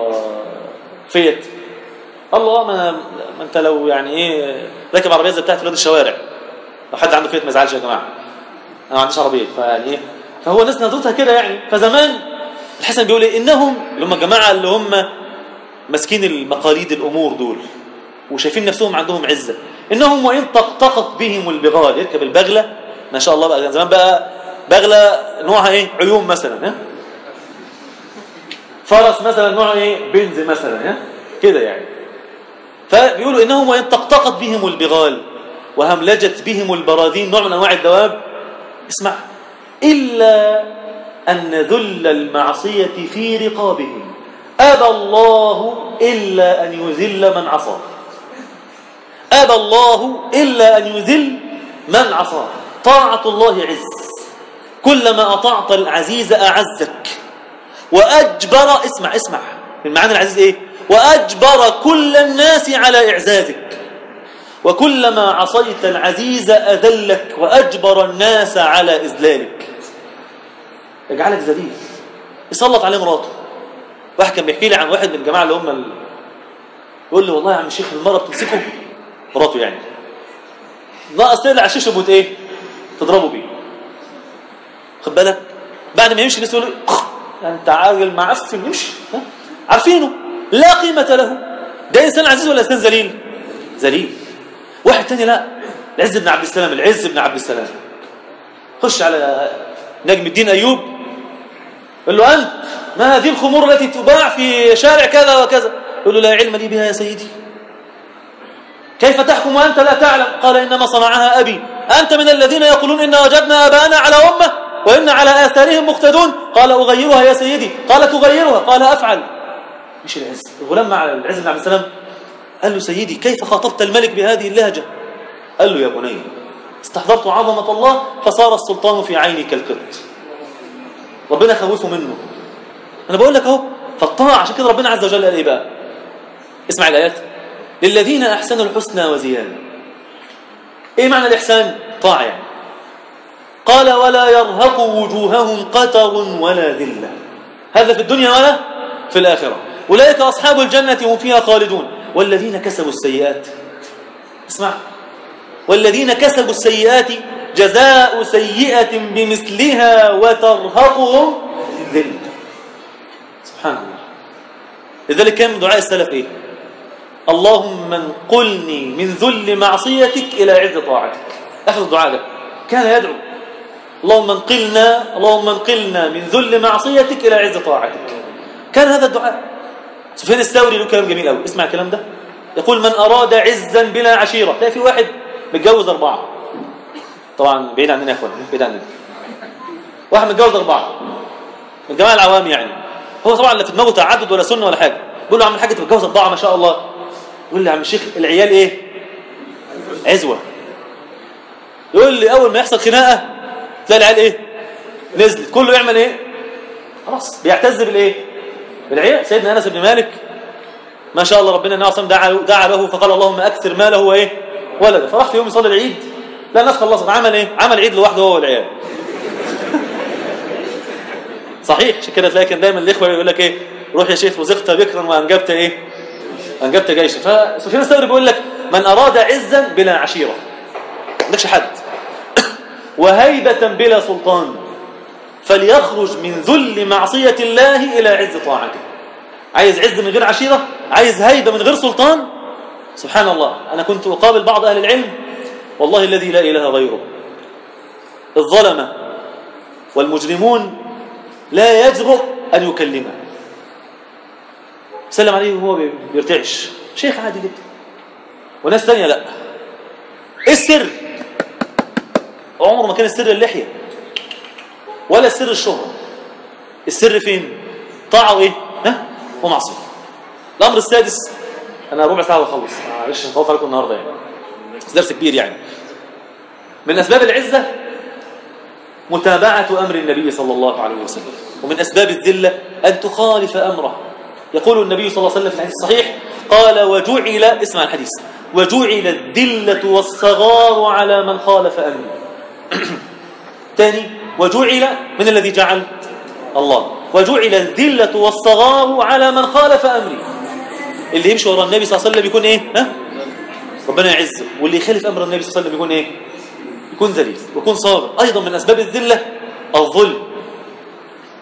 فيت الله ما, ما انت لو يعني ايه راكب عربيه زي بتاعت ولاد الشوارع لو حد عنده فيت ما يزعلش يا جماعه انا ما عنديش عربيه فيعني ايه فهو الناس نظرتها كده يعني فزمان الحسن بيقول ايه انهم اللي هم الجماعه اللي هم ماسكين المقاليد الامور دول وشايفين نفسهم عندهم عزه انهم وان طقطقت بهم البغال يركب البغله ما شاء الله بقى كان زمان بقى بغله نوعها ايه عيون مثلا ها فرس مثلا نوعه ايه بنز مثلا ها كده يعني فبيقولوا انهم وان طقطقت بهم البغال وهملجت بهم البراذين نوع من انواع الدواب اسمع الا ان ذل المعصيه في رقابهم ابى الله الا ان يذل من عصاه ابى الله الا ان يذل من عصاه طاعه الله عز كلما اطعت العزيز اعزك واجبر اسمع اسمع من معاني العزيز ايه واجبر كل الناس على اعزازك وكلما عصيت العزيز أذلك وأجبر الناس على إذلالك يجعلك ذليل يسلط عليه مراته واحد كان بيحكي لي عن واحد من الجماعة اللي هم ال... يقول لي والله يا عم الشيخ المرة بتمسكه مراته يعني ناقص تقلع على الشيشه وت ايه تضربه بيه خد بالك بعد ما يمشي الناس يقول له انت عاقل معفن يمشي ها؟ عارفينه لا قيمة له ده إنسان عزيز ولا إنسان ذليل ذليل واحد تاني لا العز بن عبد السلام العز بن عبد السلام خش على نجم الدين أيوب قال له أنت ما هذه الخمور التي تباع في شارع كذا وكذا يقول له لا علم لي بها يا سيدي كيف تحكم وأنت لا تعلم قال إنما صنعها أبي أنت من الذين يقولون إن وجدنا أبانا على أمة وإن على آثارهم مقتدون قال أغيرها يا سيدي قال تغيرها قال أفعل مش العز الغلام مع العز بن عبد السلام قال له سيدي كيف خاطبت الملك بهذه اللهجة قال له يا بني استحضرت عظمة الله فصار السلطان في عيني كالقط ربنا خوفه منه أنا بقول لك أهو فالطاعة عشان كده ربنا عز وجل قال إيه بقى اسمع الآيات للذين أحسنوا الحسنى وزيادة إيه معنى الإحسان طاعة يعني قال ولا يرهق وجوههم قتر ولا ذلة هذا في الدنيا ولا في الآخرة أولئك أصحاب الجنة هم فيها خالدون والذين كسبوا السيئات اسمع والذين كسبوا السيئات جزاء سيئة بمثلها وترهقهم ذلة سبحان الله لذلك كان من دعاء السلف ايه اللهم انقلني من ذل معصيتك إلى عز طاعتك أخذ الدعاء ده كان يدعو اللهم انقلنا اللهم انقلنا من ذل معصيتك إلى عز طاعتك كان هذا الدعاء سفيان الثوري له كلام جميل قوي اسمع الكلام ده يقول من أراد عزا بلا عشيرة تلاقي في واحد متجوز أربعة طبعا بعيد عننا يا اخوان بعيد عننا واحد متجوز أربعة من الجماعة العوام يعني هو طبعا لا في دماغه تعدد ولا سنة ولا حاجة بيقول له يا عم الحاج انت متجوز أربعة ما شاء الله يقول لي يا عم الشيخ العيال ايه عزوة يقول لي أول ما يحصل خناقة تلاقي العيال ايه نزلت كله يعمل ايه خلاص بيعتز بالايه بالعيال سيدنا انس بن مالك ما شاء الله ربنا النبي صلى الله عليه وسلم دعا له فقال اللهم اكثر ماله وايه ولده فراح في يوم يصلي العيد لا الناس خلصت عمل ايه عمل عيد لوحده هو والعيال صحيح عشان كده تلاقي كان دايما الاخوه يقول لك ايه روح يا شيخ رزقت بكرا وانجبت ايه انجبت جيشا فسفيان الثوري بيقول لك من اراد عزا بلا عشيره ما عندكش حد وهيبه بلا سلطان فليخرج من ذل معصيه الله الى عز طاعته عايز عز من غير عشيره عايز هيبه من غير سلطان سبحان الله انا كنت اقابل بعض اهل العلم والله الذي لا اله غيره الظلمه والمجرمون لا يجرؤ أن يكلمه سلم عليه وهو بيرتعش شيخ عادي جدا وناس تانية لا ايه السر عمره ما كان السر اللحية ولا السر الشهرة السر فين طاعة وايه ها ومعصية الأمر السادس أنا ربع ساعة وأخلص معلش نطول عليكم النهاردة يعني درس كبير يعني من أسباب العزة متابعة أمر النبي صلى الله عليه وسلم ومن أسباب الذلة أن تخالف أمره يقول النبي صلى الله عليه وسلم في الحديث الصحيح قال وجعل اسمع الحديث وجعل الذلة والصغار على من خالف أمري ثاني وجعل من الذي جعل الله وجعل الذلة والصغار على من خالف أمري اللي يمشي ورا النبي صلى الله عليه وسلم يكون ايه ها ربنا يعزه واللي يخالف امر النبي صلى الله عليه وسلم يكون ايه يكون ذليل ويكون صابر ايضا من اسباب الذله الظلم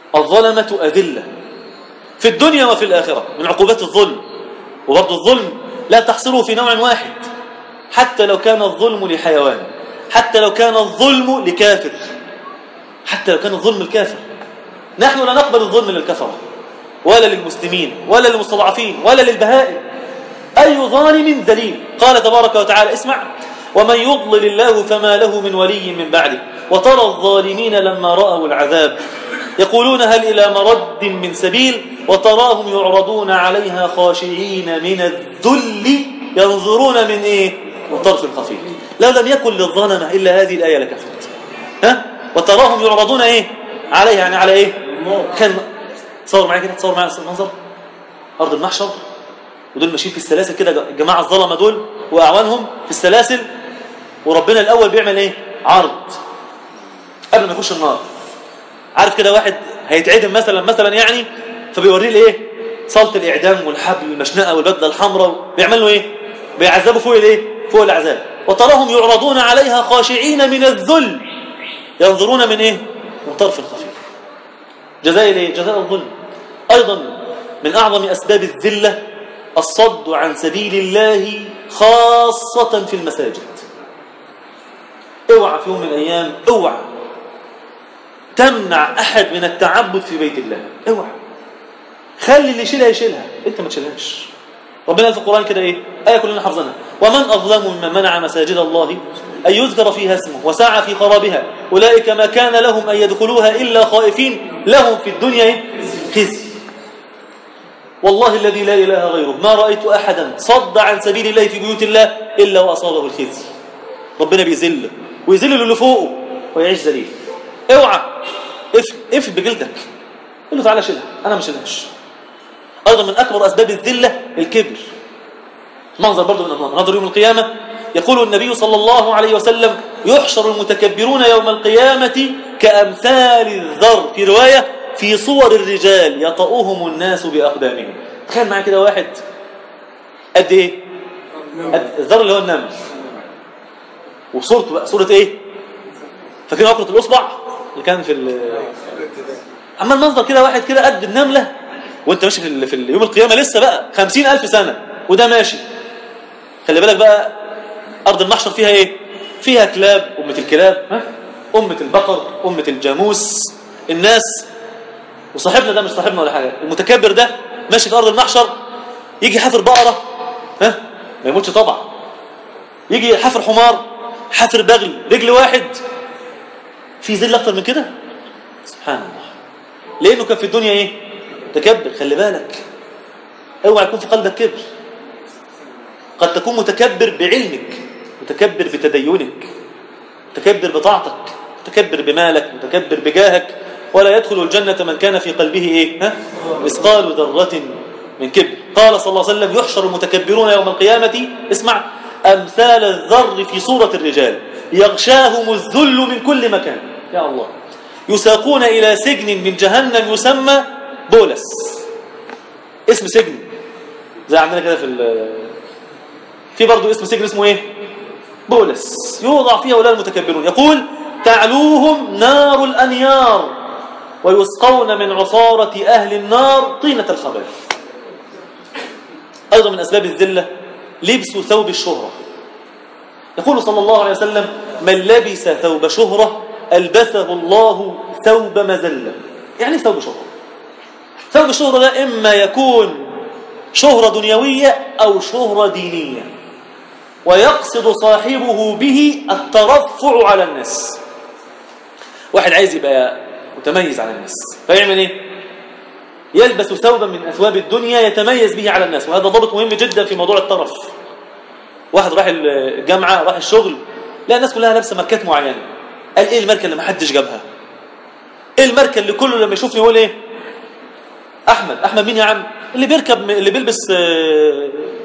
الظلمة أذلة في الدنيا وفي الآخرة من عقوبات الظلم وبرضه الظلم لا تحصره في نوع واحد حتى لو كان الظلم لحيوان حتى لو كان الظلم لكافر حتى لو كان الظلم الكافر نحن لا نقبل الظلم للكفرة ولا للمسلمين ولا للمستضعفين ولا للبهائم أي ظالم ذليل قال تبارك وتعالى اسمع ومن يضلل الله فما له من ولي من بعده وترى الظالمين لما رأوا العذاب يقولون هل إلى مرد من سبيل وتراهم يعرضون عليها خاشعين من الذل ينظرون من إيه من طرف خفيف لو لم يكن للظلمة إلا هذه الآية لكفت ها وتراهم يعرضون إيه عليها يعني على إيه كان تصور معايا كده تصور معايا المنظر أرض المحشر ودول ماشيين في السلاسل كده الجماعة الظلمة دول وأعوانهم في السلاسل وربنا الأول بيعمل إيه عرض قبل ما يخش النار عارف كده واحد هيتعدم مثلا مثلا يعني فبيوريه الايه صاله الاعدام والحبل والمشنقه والبدله الحمراء بيعمل له ايه بيعذبوا فوق الايه فوق العذاب وتراهم يعرضون عليها خاشعين من الذل ينظرون من ايه من طرف خفيف جزاء الايه جزاء الظلم ايضا من اعظم اسباب الذله الصد عن سبيل الله خاصه في المساجد اوعى في يوم من الايام اوعى تمنع احد من التعبد في بيت الله اوعى خلي اللي يشيلها يشيلها انت ما تشيلهاش ربنا قال في القران كده ايه ايه كلنا حافظينها ومن اظلم ممن منع مساجد الله ان يذكر فيها اسمه وسعى في خرابها اولئك ما كان لهم ان يدخلوها الا خائفين لهم في الدنيا إيه؟ خزي والله الذي لا اله غيره ما رايت احدا صد عن سبيل الله في بيوت الله الا واصابه الخزي ربنا بيذله ويذل اللي فوقه ويعيش ذليل اوعى اف اف بجلدك قل له تعالى شيلها انا ما شيلهاش ايضا من اكبر اسباب الذله الكبر منظر برضه من منظر يوم القيامه يقول النبي صلى الله عليه وسلم يحشر المتكبرون يوم القيامه كامثال الذر في روايه في صور الرجال يطؤهم الناس باقدامهم تخيل معايا كده واحد قد ايه قد الذر اللي هو النمل وصورته بقى صوره ايه فاكرين عقله الاصبع اللي كان في ال عمال منظر كده واحد كده قد النملة وانت ماشي في, ال... في يوم القيامة لسه بقى خمسين ألف سنة وده ماشي خلي بالك بقى أرض المحشر فيها ايه فيها كلاب أمة الكلاب ها؟ أمة البقر أمة الجاموس الناس وصاحبنا ده مش صاحبنا ولا حاجة المتكبر ده ماشي في أرض المحشر يجي حافر بقرة ها ما يموتش طبعا يجي حافر حمار حافر بغل رجل واحد في ذل اكتر من كده سبحان الله لانه كان في الدنيا ايه تكبر خلي بالك اوعى يكون في قلبك كبر قد تكون متكبر بعلمك متكبر بتدينك متكبر بطاعتك متكبر بمالك متكبر بجاهك ولا يدخل الجنة من كان في قلبه ايه ها مثقال ذرة من كبر قال صلى الله عليه وسلم يحشر المتكبرون يوم القيامة اسمع أمثال الذر في صورة الرجال يغشاهم الذل من كل مكان يا الله يساقون إلى سجن من جهنم يسمى بولس اسم سجن زي عندنا كده في في برضه اسم سجن اسمه ايه بولس يوضع فيها أولاد المتكبرون يقول تعلوهم نار الأنيار ويسقون من عصارة أهل النار طينة الخبر أيضا من أسباب الذلة لبس ثوب الشهرة يقول صلى الله عليه وسلم من لبس ثوب شهرة ألبسه الله ثوب مزلة يعني ثوب شهرة ثوب الشهرة ده إما يكون شهرة دنيوية أو شهرة دينية ويقصد صاحبه به الترفع على الناس واحد عايز يبقى متميز على الناس فيعمل ايه يلبس ثوبا من أثواب الدنيا يتميز به على الناس وهذا ضابط مهم جدا في موضوع الطرف واحد راح الجامعة راح الشغل لا الناس كلها لابسه ماركات معينة قال ايه الماركة اللي ما حدش جابها ايه الماركة اللي كله لما يشوفني يقول ايه احمد احمد مين يا عم اللي بيركب اللي بيلبس اه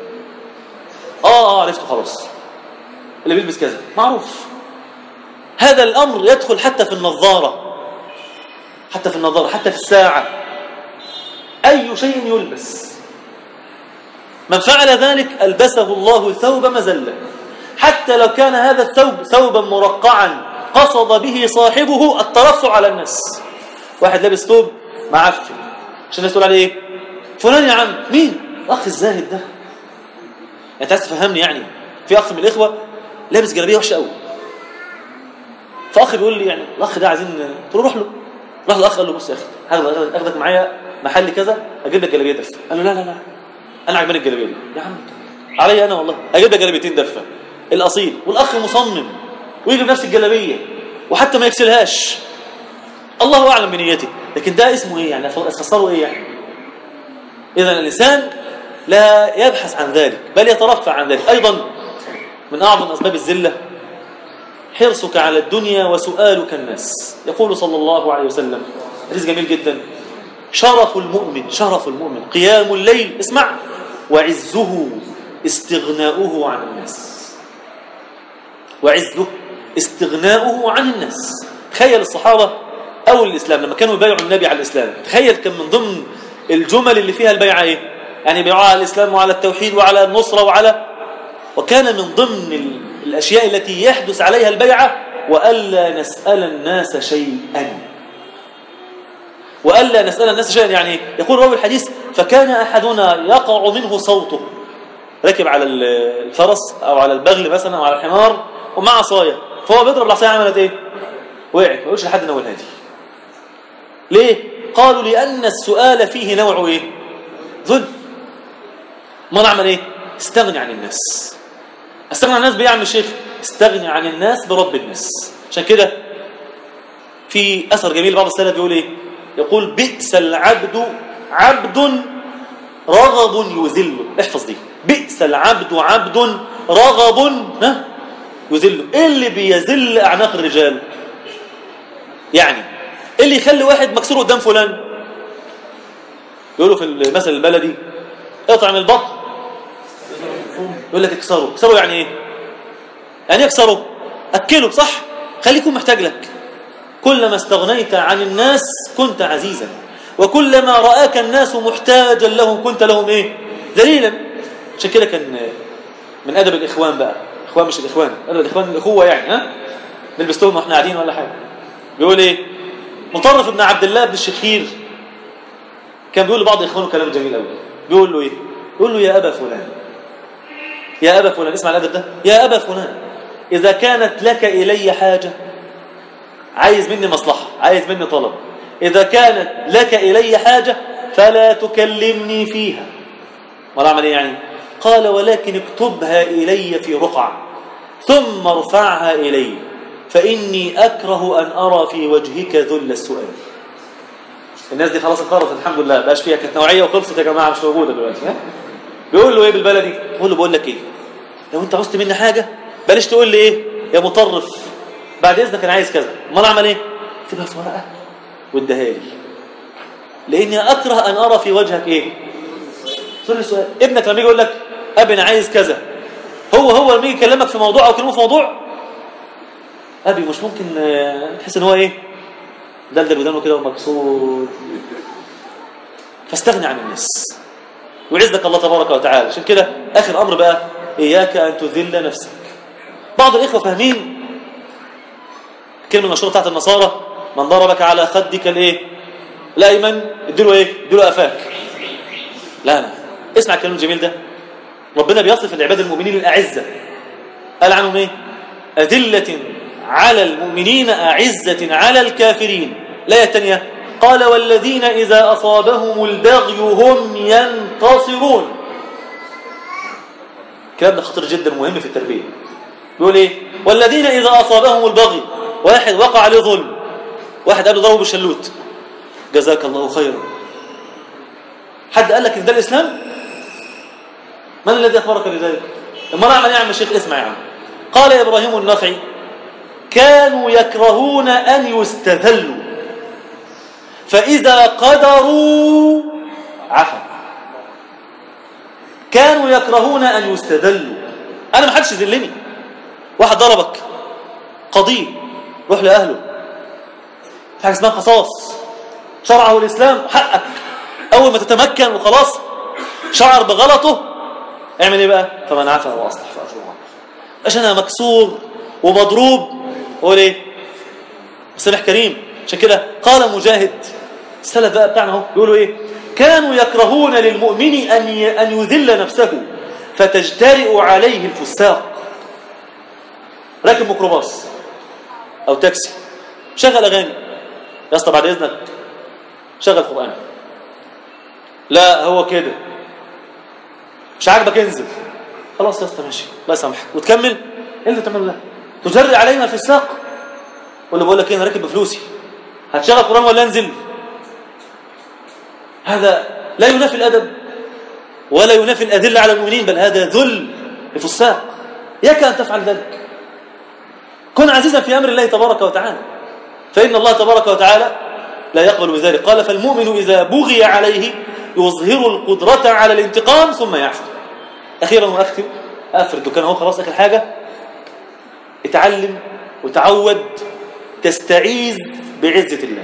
اه عرفته خلاص اللي بيلبس كذا معروف هذا الامر يدخل حتى في النظارة حتى في النظارة حتى في الساعة أي شيء يلبس من فعل ذلك ألبسه الله ثوب مزلة حتى لو كان هذا الثوب ثوبا مرقعا قصد به صاحبه الترفع على الناس واحد لابس ثوب معفن عشان الناس تقول عليه ايه فلان يا عم مين الاخ الزاهد ده انت عايز تفهمني يعني في اخ من الاخوه لابس جلابيه وحشه قوي فاخ بيقول لي يعني الاخ ده عايزين قلت له روح له راح الاخ قال له بص يا اخي هاخدك اخدك معايا محل كذا اجيب لك جلابيه دفه قال له لا لا لا انا عجباني الجلابيه دي يا عم عليا انا والله اجيب لك جلابيتين دفه الاصيل والاخ مصمم ويجيب نفس الجلابيه وحتى ما يغسلهاش الله اعلم بنيته لكن ده اسمه ايه يعني خسره ايه يعني اذا الانسان لا يبحث عن ذلك بل يترفع عن ذلك ايضا من اعظم اسباب الذله حرصك على الدنيا وسؤالك الناس يقول صلى الله عليه وسلم حديث جميل جدا شرف المؤمن شرف المؤمن قيام الليل اسمع وعزه استغناؤه عن الناس وعزه استغناؤه عن الناس تخيل الصحابة أول الإسلام لما كانوا يبايعوا النبي على الإسلام تخيل كان من ضمن الجمل اللي فيها البيعة إيه يعني بيعوا على الإسلام وعلى التوحيد وعلى النصرة وعلى وكان من ضمن الأشياء التي يحدث عليها البيعة وألا نسأل الناس شيئا وألا نسأل الناس شيئا يعني يقول راوي الحديث فكان أحدنا يقع منه صوته ركب على الفرس أو على البغل مثلا أو على الحمار ومع عصاية فهو بيضرب العصاية عملت إيه وقعت ما يقولش لحد نقول هذه ليه قالوا لأن السؤال فيه نوع إيه ظلم ما نعمل إيه استغني عن الناس استغني عن الناس بيعمل الشيخ استغني عن الناس برب الناس عشان كده في أثر جميل بعض السلف بيقول إيه يقول بئس العبد عبد رغب يذله احفظ دي بئس العبد عبد رغب ها يذله ايه اللي بيذل اعناق الرجال يعني ايه اللي يخلي واحد مكسور قدام فلان يقولوا في المثل البلدي اطعم البطن يقول لك اكسره اكسره يعني ايه يعني يكسره اكله صح خليه يكون محتاج لك كلما استغنيت عن الناس كنت عزيزا وكلما رآك الناس محتاجا لهم كنت لهم ايه ذليلا عشان كده كان من ادب الاخوان بقى اخوان مش الاخوان ادب الاخوان الاخوه يعني ها نلبس لهم واحنا قاعدين ولا حاجه بيقول ايه مطرف ابن عبد الله بن الشخير كان بيقول لبعض اخوانه كلام جميل قوي بيقول له ايه بيقول له يا ابا فلان يا ابا فلان اسمع الادب ده يا ابا فلان اذا كانت لك الي حاجه عايز مني مصلحه عايز مني طلب إذا كانت لك إلي حاجة فلا تكلمني فيها ولا أعمل إيه يعني قال ولكن اكتبها إلي في رقعة ثم ارفعها إلي فإني أكره أن أرى في وجهك ذل السؤال الناس دي خلاص انقرضت الحمد لله بقاش فيها كانت نوعية وخلصت يا جماعة مش موجودة دلوقتي بيقول له إيه بالبلدي بيقول له بقول لك إيه لو أنت عوزت مني حاجة بلاش تقول لي إيه يا مطرف بعد إذنك أنا عايز كذا امال أعمل إيه اكتبها في ورقة واديها لي لاني اكره ان ارى في وجهك ايه سؤال السؤال ابنك لما يجي يقول لك ابي انا عايز كذا هو هو لما يجي يكلمك في موضوع او كلمه في موضوع ابي مش ممكن تحس ان هو ايه دلدل ودانه كده ومكسور فاستغني عن الناس ويعزك الله تبارك وتعالى عشان كده اخر امر بقى اياك ان تذل نفسك بعض الاخوه فاهمين الكلمه المشهوره بتاعت النصارى من ضربك على خدك الايه الايمن اديله ايه اديله قفاك لا لا اسمع الكلام الجميل ده ربنا بيصف العباد المؤمنين الاعزه قال عنهم ايه اذله على المؤمنين اعزه على الكافرين لا الثانيه قال والذين اذا اصابهم البغي هم ينتصرون الكلام ده خطير جدا مهم في التربيه بيقول ايه والذين اذا اصابهم البغي واحد وقع عليه ظلم واحد قال له ضربه بالشلوت جزاك الله خيرا حد قال لك ان ده الاسلام من الذي اخبرك بذلك امال اعمل ايه يا عم الشيخ اسمع يا عم قال ابراهيم النخعي كانوا يكرهون ان يستذلوا فاذا قدروا عفوا كانوا يكرهون ان يستذلوا انا ما حدش يذلني واحد ضربك قضيه روح لاهله في حاجه اسمها قصاص شرعه الاسلام حقك اول ما تتمكن وخلاص شعر بغلطه اعمل ايه بقى فمن عفا واصلح فاجره عشان انا مكسور ومضروب هو ايه سامح كريم عشان كده قال مجاهد السلف بقى بتاعنا اهو بيقولوا ايه كانوا يكرهون للمؤمن ان ي- ان يذل نفسه فتجترئ عليه الفساق راكب ميكروباص او تاكسي شغل اغاني يا اسطى بعد اذنك شغل قران لا هو كده مش عاجبك انزل خلاص يا اسطى ماشي الله يسامحك وتكمل ايه اللي بتعمله ده تجري علينا في الساق ولا بقول لك ايه انا راكب بفلوسي هتشغل قران ولا انزل هذا لا ينافي الادب ولا ينافي الادله على المؤمنين بل هذا ذل لفساق اياك ان تفعل ذلك كن عزيزا في امر الله تبارك وتعالى فان الله تبارك وتعالى لا يقبل بذلك قال فالمؤمن اذا بغي عليه يظهر القدره على الانتقام ثم يعفو اخيرا واختم اقفل الدكان اهو خلاص اخر حاجه اتعلم وتعود تستعيذ بعزه الله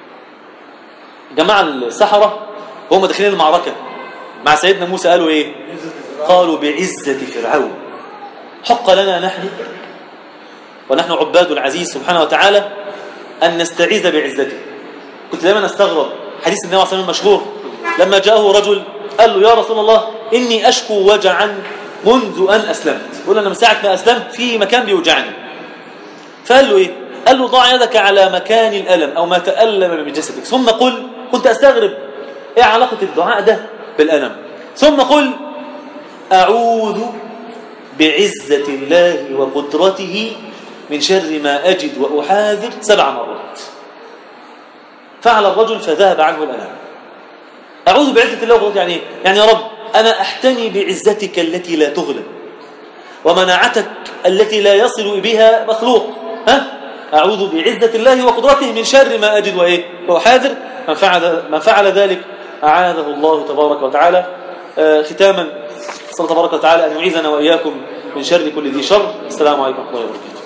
جماعه السحره وهم داخلين المعركه مع سيدنا موسى قالوا ايه قالوا بعزه فرعون حق لنا نحن ونحن عباد العزيز سبحانه وتعالى أن نستعيذ بعزته كنت دائما استغرب حديث النبي عليه الصلاة والسلام المشهور لما جاءه رجل قال له يا رسول الله إني أشكو وجعا منذ أن أسلمت يقول أنا من ساعة ما أسلمت في مكان بيوجعني فقال له إيه قال له ضع يدك على مكان الألم أو ما تألم من جسدك ثم قل كنت أستغرب إيه علاقة الدعاء ده بالألم ثم قل أعوذ بعزة الله وقدرته من شر ما أجد وأحاذر سبع مرات فعل الرجل فذهب عنه الألم أعوذ بعزة الله وقدرته يعني إيه؟ يعني يا رب أنا أحتمي بعزتك التي لا تغلب ومناعتك التي لا يصل بها مخلوق ها أعوذ بعزة الله وقدرته من شر ما أجد وإيه وأحاذر من فعل, من فعل ذلك أعاذه الله تبارك وتعالى آه ختاما صلى تبارك وتعالى أن يعيذنا وإياكم من شر كل ذي شر السلام عليكم ورحمة الله وبركاته